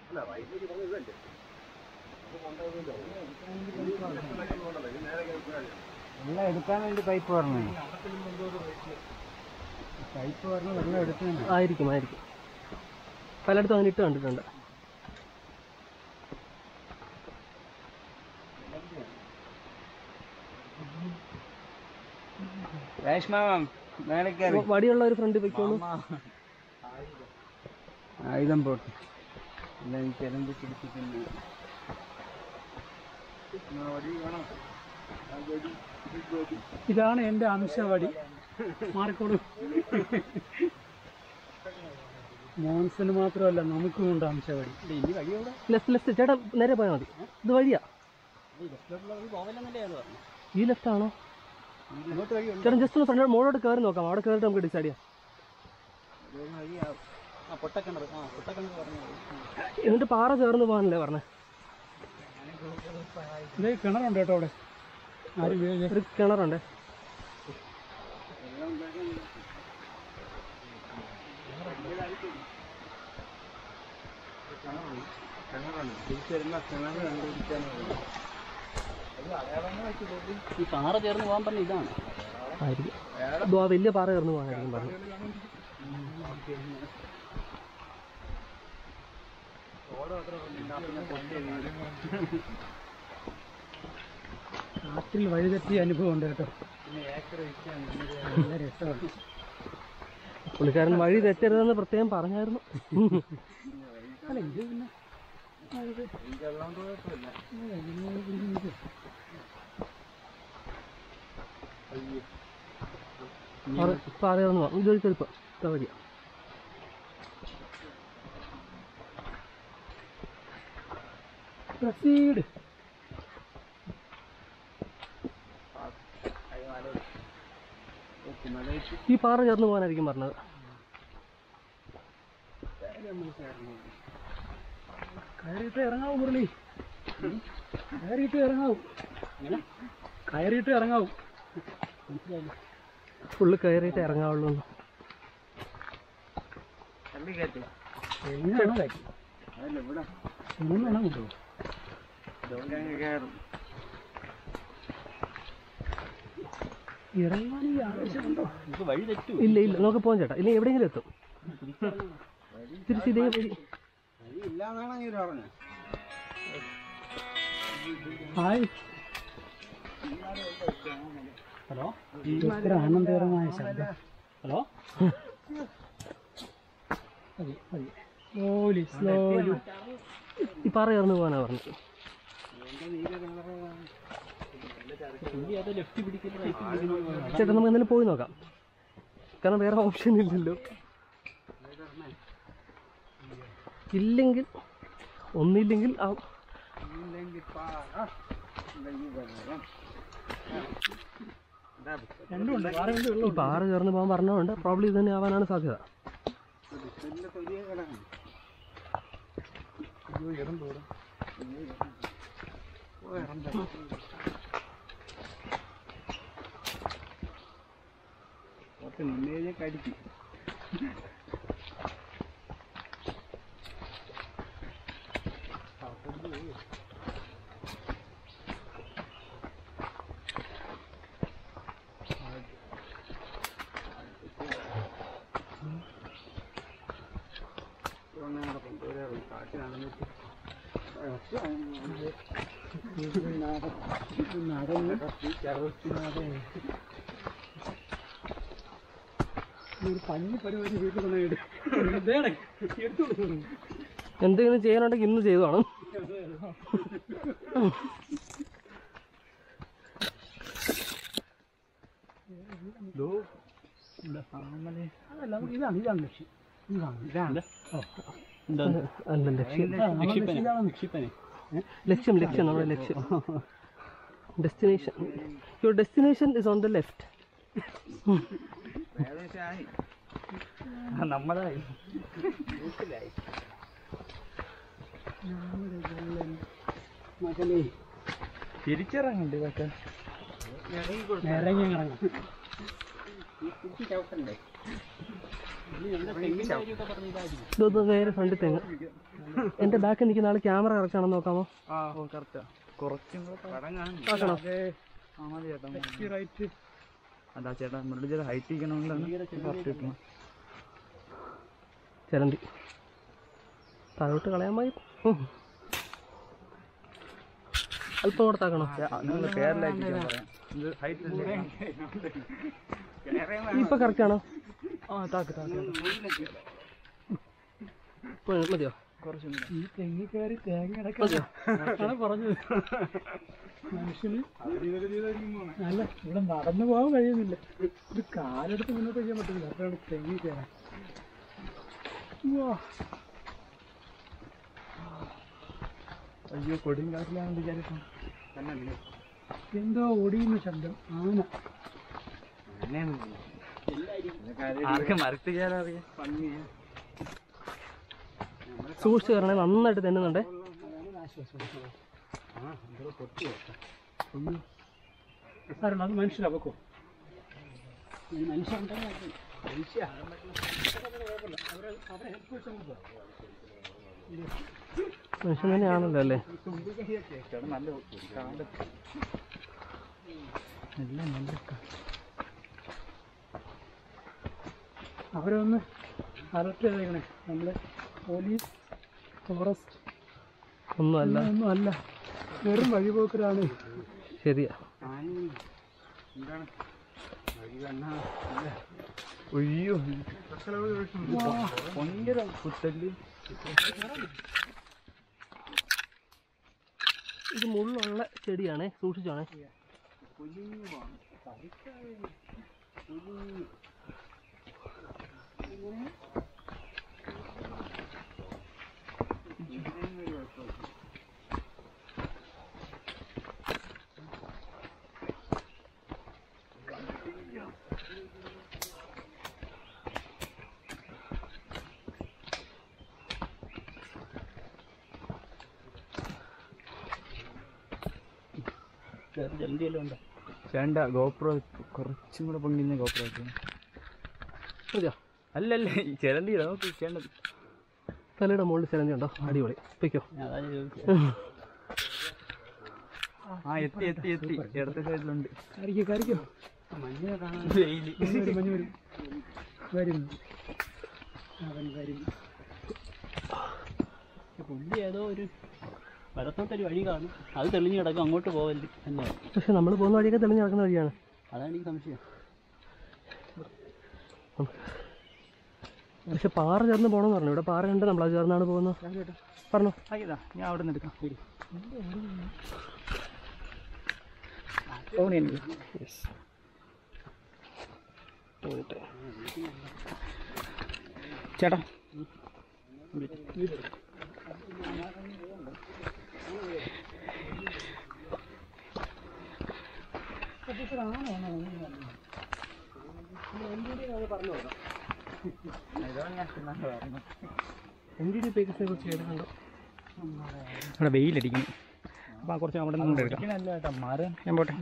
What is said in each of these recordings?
വെള്ളം എടുക്കാൻ വേണ്ടി പൈപ്പ് പറഞ്ഞു പൈപ്പ് പറഞ്ഞ് വെള്ളം എടുക്കാൻ ആയിരിക്കും ആയിരിക്കും പലയിടത്തും അങ്ങനെ ഇട്ട് കണ്ടിട്ടുണ്ട് രേഷ്മാം മേലെ കയറി വടിയുള്ള ഒരു ഫ്രണ്ട് വെക്കോളൂ ആയുധം പോട്ടെ എല്ലാം ഈ ചെലമ്പ് പിടിപ്പിക്കുന്നു ഇതാണ് എൻ്റെ അംശവടി മാറിക്കോളൂ മോൻസിന് മാത്രമല്ല നമുക്കും ഉണ്ട് അംശവടി ഇനി വഴി എവിടെ ലെഫ്റ്റ് ലെഫ്റ്റ് ചേട്ടാ നേരെ പോയാൽ മതി ഇത് വഴിയാ ഈ ലെഫ്റ്റ് ആണോ ഇങ്ങോട്ട് വഴി ചേട്ടൻ ജസ്റ്റ് ഒന്ന് ഫ്രണ്ട് മോളോട്ട് കയറി നോക്കാം അവിടെ കയറിയിട്ട് നമുക്ക് ഡിസൈഡ് ചെയ്യാം വഴിയാവും ആ പൊട്ടക്കിണർ ആ പൊട്ടക്കിണർ പറഞ്ഞു എന്നിട്ട് പാറ ചേർന്ന് പോകാനല്ലേ പറഞ്ഞേ ഇതേ കിണറുണ്ട് കേട്ടോ അവിടെ ആരും വീഴ ഒരു കിണറുണ്ടേ തിരിച്ചുവരുന്ന കിണർ കണ്ടുപിടിക്കാനാണ് ഈ പാറ ചേർന്ന് പോകാൻ പറഞ്ഞ ഇതാണ് ആയിരിക്കും ഇതോ ആ വലിയ പാറ ചേർന്ന് പോകാനായിരിക്കും പറഞ്ഞു കാറ്റിൽ വഴിതെറ്റിയ അനുഭവം ഉണ്ട് കേട്ടോ നല്ല രസമാണ് പുള്ളിക്കാരൻ വഴി തെറ്റരുതെന്ന് പ്രത്യേകം പറഞ്ഞായിരുന്നു അല്ല ഇത് പിന്നെ പാറ പാറ ചേർന്ന് പോകാം ഇതൊരു ചെറുപ്പം ഇതാ വഴിയാ പ്രസീഡ് ഈ പാറ ചേർന്ന് പോകാനായിരിക്കും പറഞ്ഞത് കയറിയിട്ട് ഇറങ്ങാവൂ മുരളി കയറിയിട്ട് ഇറങ്ങാവൂ കയറിയിട്ട് ഇറങ്ങാവൂ ഫുള്ള് കയറിയിട്ട് ഇറങ്ങാവുള്ളൂ എന്ന്. തള്ളി കയറ്റി എങ്ങനെയാണോ കാര്യം അതല്ല ഇവിടെ ഒന്നും കൊണ്ടുപോകും ഇതുകൊണ്ട് അങ്ങ് കയറും ഇറങ്ങാൻ ഈ ആവശ്യമുണ്ടോ നമുക്ക് വഴി തെറ്റു ഇല്ല ഇല്ല നമുക്ക് പോകാം ചേട്ടാ ഇല്ല എവിടെയെങ്കിലും എത്തും തിരിച്ച് ഇതേ വഴി വഴി ഇല്ലാന്നാണ് അങ്ങനെ പറഞ്ഞത് ഹായ് ഹലോ എത്ര ആനന്ദകരമായ ശബ്ദം ഹലോ മതി മതി സ്ലോലി സ്ലോലി ഈ പാറ ചേർന്ന് പോകാനാ പറഞ്ഞത് ലെഫ്റ്റ് പിടിക്കുന്ന ചേട്ടാ നമുക്ക് എന്തായാലും പോയി നോക്കാം കാരണം വേറെ ഓപ്ഷൻ ഇല്ലല്ലോ ഇല്ലെങ്കിൽ ഒന്നില്ലെങ്കിൽ ആ ഇല്ലെങ്കിൽ പാറ ഇല്ലെങ്കിൽ വെള്ളം രണ്ടും ഉണ്ട് വേറെ രണ്ടും ഈ പാറ ചേർന്ന് പോകാൻ പറഞ്ഞതുകൊണ്ട് പ്രോബ്ലം ഇത് തന്നെ ആവാനാണ് സാധ്യത വലിയ തൊലിയെ കിടക്കണം കുറച്ച് നിന്നേജ് കടിക്കും കൊണ്ടുവരാറുണ്ട് കാറ്റ് നടന്നിട്ട് നടന്ന് ഒരു പഞ്ഞി പരിപാടി വീട്ടിൽ തന്നെ എടുത്തു കൊടുക്കുന്നു എന്തെങ്കിലും ചെയ്യാനുണ്ടെങ്കിൽ ഇന്ന് ചെയ്തതാണ് അതല്ല ഇതാണ് ഇതാണ് ലക്ഷ്യം ഇതാണ് ഇതാണ് ഓ അല്ല ലക്ഷ്യം ആ, നമ്മുടെ ലക്ഷ്യം ഇതാണ് ലക്ഷ്യം ലക്ഷ്യം നമ്മുടെ ലക്ഷ്യം destination your destination is on the left ഏകദേശമായി നമ്മളായി മകനെ തിരിച്ചിറങ്ങണ്ട് ഇതൊക്കെ ഇറങ്ങി ഇറങ്ങാം ചവിട്ടണ്ടേ തെങ്ങിന്റെ കാര്യമൊക്കെ പറഞ്ഞ ഇതായിരിക്കും ഇതൊന്ന് നേരെ ഫ്രണ്ടിൽ തെങ്ങ് എൻ്റെ ബാക്കിൽ നിൽക്കുന്ന ആൾ ക്യാമറ കറക്റ്റാണെന്ന് നോക്കാമോ ഓ കറക്റ്റാ കുറച്ചും കൂടെ ആക്കണോ ആ മതി ചേട്ടാ റൈറ്റ് അതാ ചേട്ടാ മുരളി ഹൈറ്റ് ഇരിക്കണമെങ്കിലാണ് കറക്റ്റ് കിട്ടണം ചിലന്തി താഴോട്ട് കളയാൻ മതി ഉം. അല്പം കൊടുത്താക്കണോ നിങ്ങൾ പേരിലായിരിക്കും പറയാം ഇത് ഹൈറ്റ് ഇപ്പൊ കറക്റ്റ് ആണോ ആ താക്ക് താക്ക് ഇപ്പൊ മതിയോ കുറച്ചും കൂടെ ഈ തെങ്ങി കയറി തേങ്ങ മതിയോ അടക്കാണ് പറഞ്ഞത് മനുഷ്യന് അല്ല ഇവിടെ നടന്നു പോകാൻ കഴിയുന്നില്ല ഒരു കാലെടുത്ത് മുന്നോട്ട് ചെയ്യാൻ പറ്റില്ല അപ്പോഴാണ് തെങ്ങി കയറാൻ ഉവ്വ. അയ്യോ കൊടിയും കാറ്റിലാണ് വിചാരിച്ചു എന്തോ ഒടിയുന്ന ശബ്ദം ആന ആർക്കും മരത്ത് കയറാൻ അറിയാം സൂക്ഷിച്ച് കയറണേ നന്നായിട്ട് തെന്നുന്നുണ്ടേ സാരല്ല അത് മനുഷ്യരവക്കോ മനുഷ്യൻ തന്നെയാണല്ലോ അല്ലേ നല്ല കാട് എല്ലാം നല്ല അവരൊന്ന് അലർട്ട് ചെയ്തേക്കണേ നമ്മള് പോലീസ് ഫോറസ്റ്റ് ഒന്നുമല്ല ഒന്നും അല്ല വെറും വഴിപോക്കരാണ് ശരിയാ അയ്യോ ഭയങ്കര കുത്തല് ഇത് മുള്ളുള്ള ചെടിയാണേ സൂക്ഷിച്ചാണേ ജലന്തിയെല്ലാം ഉണ്ട് വേണ്ട ഗോപ്രോ കുറച്ചും കൂടെ പൊങ്ങിഞ്ഞ ഗോപ്രോ മതിയോ അല്ലല്ല ഈ ചിലന്തി നമുക്ക് ചെയ്യേണ്ടത് തലയുടെ മുകളിൽ ചിലന്തി ഉണ്ടോ അടിപൊളി പൊയ്ക്കോ അതാ ചോദിച്ചത് ആ എത്തി എത്തി എത്തി ഇടത്തെ സൈഡിലുണ്ട് കരിക്കോ കരിക്കോ മഞ്ഞ കാണാൻ വെയില് മഞ്ഞ് വരും മഞ്ഞ് വരും വരുന്നു അവൻ വരും പുള്ളി ഏതോ ഒരു വലത്തോട്ടൊരു വഴി കാണും അത് തെളിഞ്ഞ് കിടക്കും അങ്ങോട്ട് പോവല്ലേ തന്നെ പക്ഷെ നമ്മൾ പോകുന്ന വഴിയൊക്കെ തെളിഞ്ഞ് നടക്കുന്ന വഴിയാണ് അതാണ് എനിക്ക് സംശയം പക്ഷെ പാറ ചേർന്ന് പോകണമെന്ന് പറഞ്ഞു ഇവിടെ പാറ ഉണ്ട് നമ്മൾ അത് ചേർന്നാണ് പോകുന്നത് പറഞ്ഞോ ആയിതാ ഞാൻ അവിടെ നിന്ന് എടുക്കാം വരൂ. ചേട്ടാ എൻ ഡി ഡി പേക്കസിനെ കുറിച്ച് കേട്ടിട്ടുണ്ടോ ഇവിടെ വെയിലടിക്കുന്നു അപ്പം കുറച്ച് അവിടെ നിന്ന് എടുക്കാം മരം ഞാൻ പോട്ടെ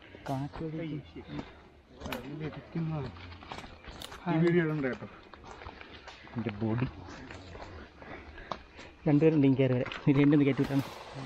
എൻ്റെ ബോഡി രണ്ടുപേരും ഡിങ്ക് കയറി വരെ ഇത് എൻ്റെ ഒന്ന് കയറ്റി വിട്ടാണ്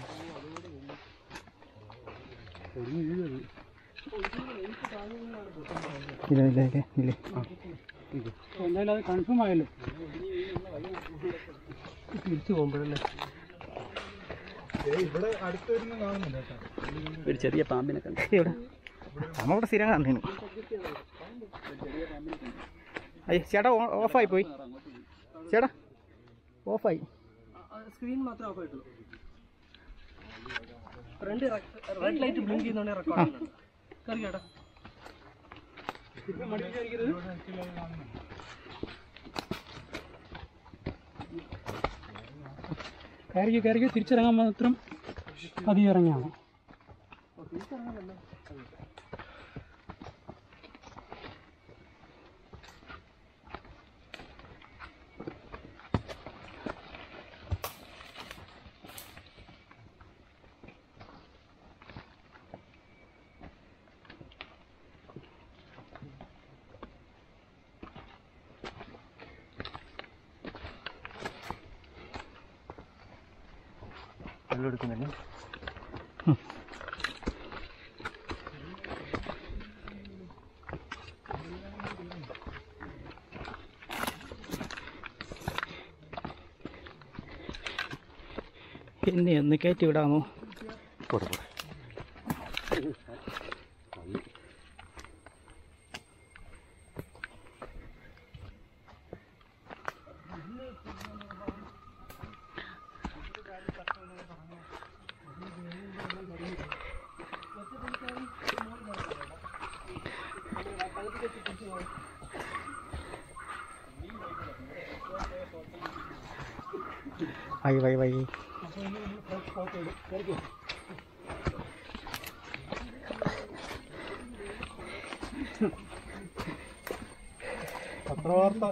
ഇല്ല ഇല്ല ഇല്ല ഇല്ലേ എന്തായാലും അത് കൺഫേം ആയല്ലോ തിരിച്ചു പോകുമ്പോഴല്ലേ ഒരു ചെറിയ പാമ്പിനെ കണ്ടു ഇവിടെ നമ്മളിവിടെ സ്ഥിരം കാണുന്നു അയ്യോ ചേട്ടാ ഓഫായി പോയി ചേട്ടാ ഓഫായി സ്ക്രീൻ മാത്രമേ ഓഫ് ആയിട്ടുള്ളൂ ഫ്രണ്ട് റെഡ് ലൈറ്റ് ബ്ലിങ്ക് ചെയ്യുന്നോണ്ട് റെക്കോർഡ് കറി കേട്ടോ കയറിക്കോ കയറിക്കോ തിരിച്ചിറങ്ങാൻ മാത്രം അധികം ഇറങ്ങിയാണ് കല്ലെടുക്കുന്നില്ല എന്നെ ഒന്ന് കയറ്റി വിടാമോ പോട്ടെ പോട്ടെ വൈ വൈ വൈ പത്രവാർത്ത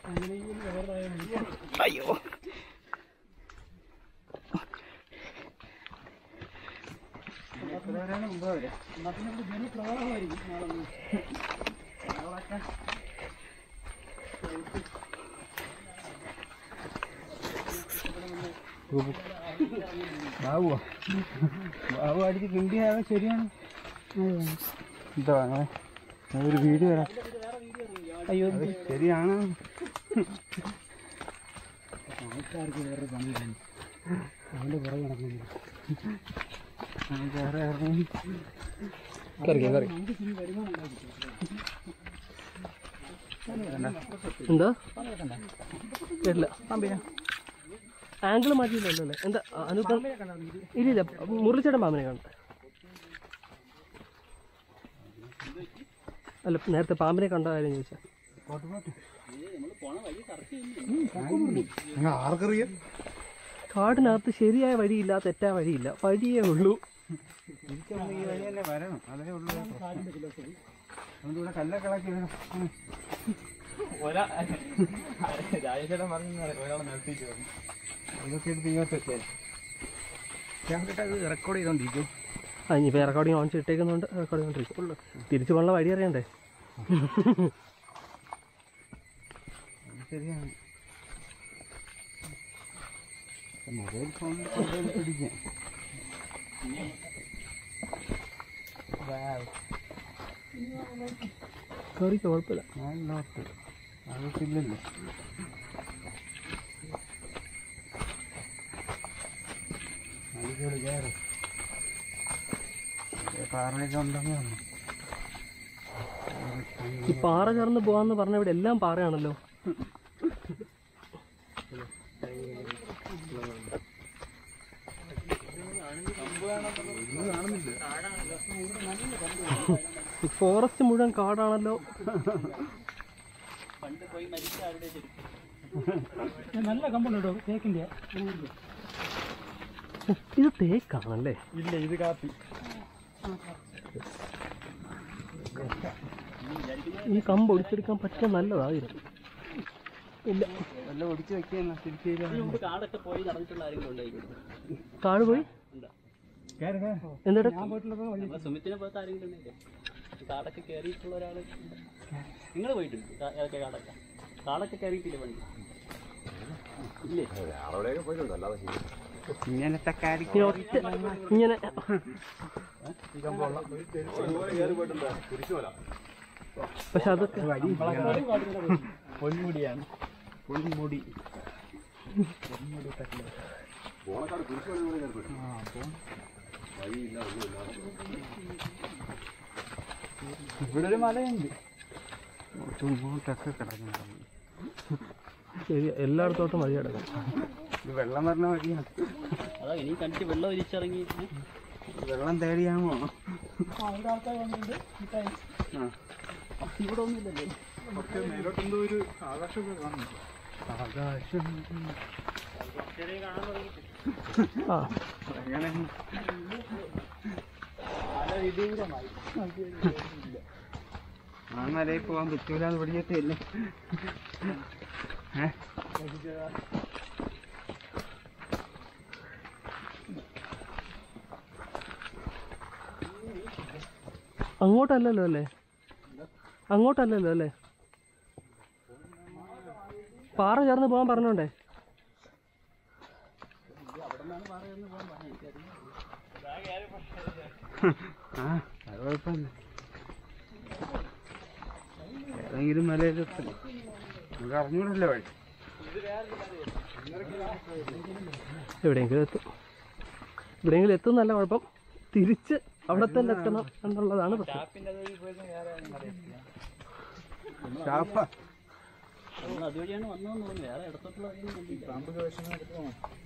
അയ്യോ ബാബുവോ ബാബു അടിച്ച് കിണ്ടിയാവ ശരിയാണ് എന്താ അങ്ങനെ ഒരു വീഡിയോ വരാം അയ്യോ അത് ശരിയാണ് അവന്റെ പുറകെ നടക്കുന്നു നമുക്ക് വേറെ ഇറങ്ങി കറിക്കാം കറി എന്താ കേട്ടില്ല ആംഗിൾ മാറ്റിയില്ലല്ലോ അല്ലേ എന്താ അനുപ ഇല്ല ഇല്ല മുരളിച്ചേട്ടൻ പാമ്പിനെ കണ്ടു അല്ല നേരത്തെ പാമ്പിനെ കണ്ട കാര്യം ചോദിച്ചാൽ ആർക്കറിയാം കാടിനകത്ത് ശരിയായ വഴിയില്ല തെറ്റായ വഴിയില്ല വഴിയേ ഉള്ളൂ ഈ വഴി തന്നെ വരണം അതേ ഉള്ളൂ അതുകൊണ്ട് ഇവിടെ കല്ലൊക്കെ ഇളക്കി വേണം രാജേശ്വരൻ പറഞ്ഞു ഒരാളെ നിർത്തിയിട്ട് വന്നു ഇതൊക്കെ എടുത്ത് ഇങ്ങോട്ട് വെച്ചേ ഞാൻ അത് റെക്കോർഡ് ചെയ്തോണ്ടിരിക്കും ആ ഇനിയിപ്പോൾ റെക്കോർഡിങ് ഓൺ ചെയ്തിട്ടേക്കുന്നുണ്ട് റെക്കോർഡ് ചെയ്തോണ്ടിരിക്കും തിരിച്ചു പോകാനുള്ള വഴി അറിയണ്ടേ ശരിയാണ് മൊബൈൽ ഫോണിൽ പിടിക്കാം കറിക്ക് കുഴപ്പമില്ല ഞാൻ നോട്ട് അതൊക്കില്ലല്ലോ അടിപൊളി കയറും പാറയൊക്കെ ഉണ്ടെന്ന് പറഞ്ഞു ഈ പാറ ചേർന്ന് പോകാന്ന് പറഞ്ഞ ഇവിടെ എല്ലാം പാറയാണല്ലോ ഈ ഫോറസ്റ്റ് മുഴുവൻ കാടാണല്ലോ പണ്ട് പോയി മരിച്ച ആരുടെ ശരി നല്ല കമ്പുണ്ട് കേട്ടോ തേക്കിന്റെ ഇത് തേക്കാണല്ലേ ഇല്ല ഇത് കാപ്പി ഈ കമ്പ് ഒടിച്ചെടുക്കാൻ പറ്റിയ നല്ലതായിരുന്നു ഇല്ല വല്ല ഒടിച്ച് വെക്കുന്ന തിരിച്ചു ഇതിന് മുമ്പ് കാടൊക്കെ പോയി നടന്നിട്ടുള്ള ആരെങ്കിലും ഉണ്ടായിരിക്കും കാട് പോയി എന്നിട്ട് നമ്മളെ സുമിത്തിനെ പോലത്തെ ആരെങ്കിലും ഉണ്ടെങ്കിൽ കാടൊക്കെ കയറിയിട്ടുള്ള ഒരാൾ നിങ്ങൾ പോയിട്ടുണ്ട് കാ- ഏതൊക്കെ കാടൊക്കെ കാടൊക്കെ കയറിയിട്ടില്ല പണ്ട് ഇല്ലേ ഇങ്ങനത്തെ കാര്യം ഇങ്ങനെ ഒറ്റ ഇങ്ങനെ പക്ഷെ അതൊക്കെ പൊന്മുടിയാണ് പൊന്മുടി ഇവിടെ ഒരു മലയുണ്ട് ഇങ്ങോട്ടൊക്കെ കിടക്കുന്നുണ്ട് ശരി എല്ലായിടത്തോട്ടും വഴി കിടക്കും ഇത് വെള്ളം വരുന്ന വഴിയാണ് അതാ ഇനി കണ്ടിട്ട് വെള്ളം ഒലിച്ചിറങ്ങി ഏ? വെള്ളം തേടിയാമോ ഇവിടെ ഒന്നുമില്ലല്ലോ മേലോട്ടെന്തോ ഒരു ആകാശമൊക്കെ കാണുന്നു ആകാശം ആ അങ്ങനെ ആ മലയിൽ പോകാൻ പറ്റൂലെന്ന് പിടിച്ചിട്ടില്ലേ ഏ അങ്ങോട്ടല്ലല്ലോ അല്ലേ അങ്ങോട്ടല്ലല്ലോ അല്ലേ പാറ ചേർന്ന് പോകാൻ പറഞ്ഞോണ്ടേ എവിടെന്നാണ് പറയുന്നത് പോകാൻ പറഞ്ഞത് എനിക്കറിയില്ല ആ അത് കുഴപ്പമില്ല ഏതെങ്കിലും മലയിലെത്തില്ല നമുക്ക് അറിഞ്ഞൂടല്ലോ വഴി എവിടെയെങ്കിലും എത്തും എവിടെയെങ്കിലും എത്തും നല്ല കുഴപ്പം തിരിച്ച് അവിടെ തന്നെ എത്തണം എന്നുള്ളതാണ് പ്രശ്നം ഷാപ്പാ നമ്മൾ അതുവഴിയാണ് വന്നതെന്ന് തോന്നുന്നു വേറെ ഇടത്തോട്ടുള്ള വഴിയൊന്നും കണ്ടില്ല